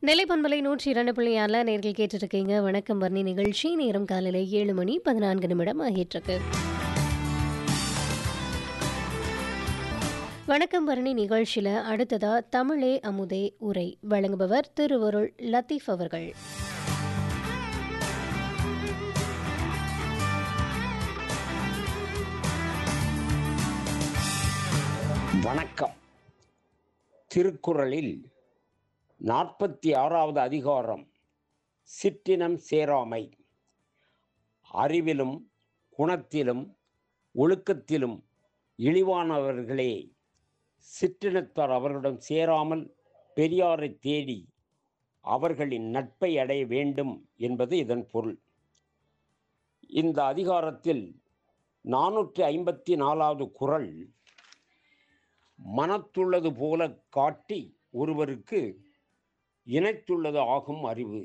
நெல்லை பண்பலை நூற்றி இரண்டு புள்ளி ஆறில் நேர்கள் கேட்டுருக்கீங்க வணக்கம் வர்ணி நிகழ்ச்சி நேரம் காலையில் ஏழு மணி பதினான்கு நிமிடம் ஆகிட்டிருக்கு வணக்கம் வர்ணி நிகழ்ச்சியில் அடுத்ததா தமிழே அமுதே உரை வழங்குபவர் திருவருள் லத்தீஃப் அவர்கள் வணக்கம் திருக்குறளில் நாற்பத்தி ஆறாவது அதிகாரம் சிற்றினம் சேராமை அறிவிலும் குணத்திலும் ஒழுக்கத்திலும் இழிவானவர்களே சிற்றினத்தார் அவர்களிடம் சேராமல் பெரியாரை தேடி அவர்களின் நட்பை அடைய வேண்டும் என்பது இதன் பொருள் இந்த அதிகாரத்தில் நானூற்றி ஐம்பத்தி நாலாவது குறள் மனத்துள்ளது போல காட்டி ஒருவருக்கு இணைத்துள்ளது ஆகும் அறிவு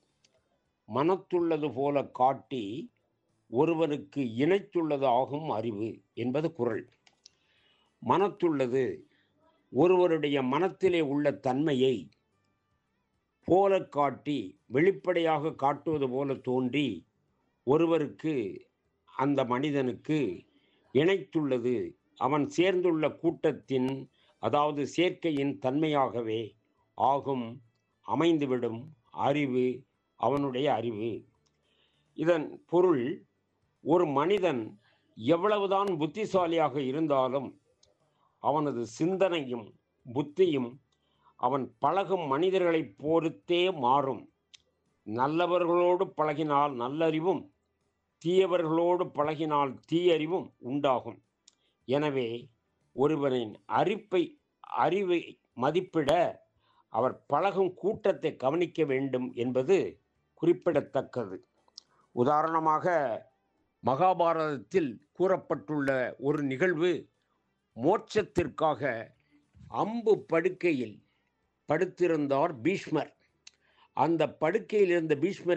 மனத்துள்ளது போல காட்டி ஒருவருக்கு இணைத்துள்ளது ஆகும் அறிவு என்பது குறள் மனத்துள்ளது ஒருவருடைய மனத்திலே உள்ள தன்மையை போல காட்டி வெளிப்படையாக காட்டுவது போல தோன்றி ஒருவருக்கு அந்த மனிதனுக்கு இணைத்துள்ளது அவன் சேர்ந்துள்ள கூட்டத்தின் அதாவது சேர்க்கையின் தன்மையாகவே ஆகும் அமைந்துவிடும் அறிவு அவனுடைய அறிவு இதன் பொருள் ஒரு மனிதன் எவ்வளவுதான் புத்திசாலியாக இருந்தாலும் அவனது சிந்தனையும் புத்தியும் அவன் பழகும் மனிதர்களைப் பொறுத்தே மாறும் நல்லவர்களோடு பழகினால் நல்லறிவும் தீயவர்களோடு பழகினால் தீயறிவும் உண்டாகும் எனவே ஒருவரின் அறிப்பை அறிவை மதிப்பிட அவர் பழகும் கூட்டத்தை கவனிக்க வேண்டும் என்பது குறிப்பிடத்தக்கது உதாரணமாக மகாபாரதத்தில் கூறப்பட்டுள்ள ஒரு நிகழ்வு மோட்சத்திற்காக அம்பு படுக்கையில் படுத்திருந்தார் பீஷ்மர் அந்த படுக்கையில் இருந்த பீஷ்மரை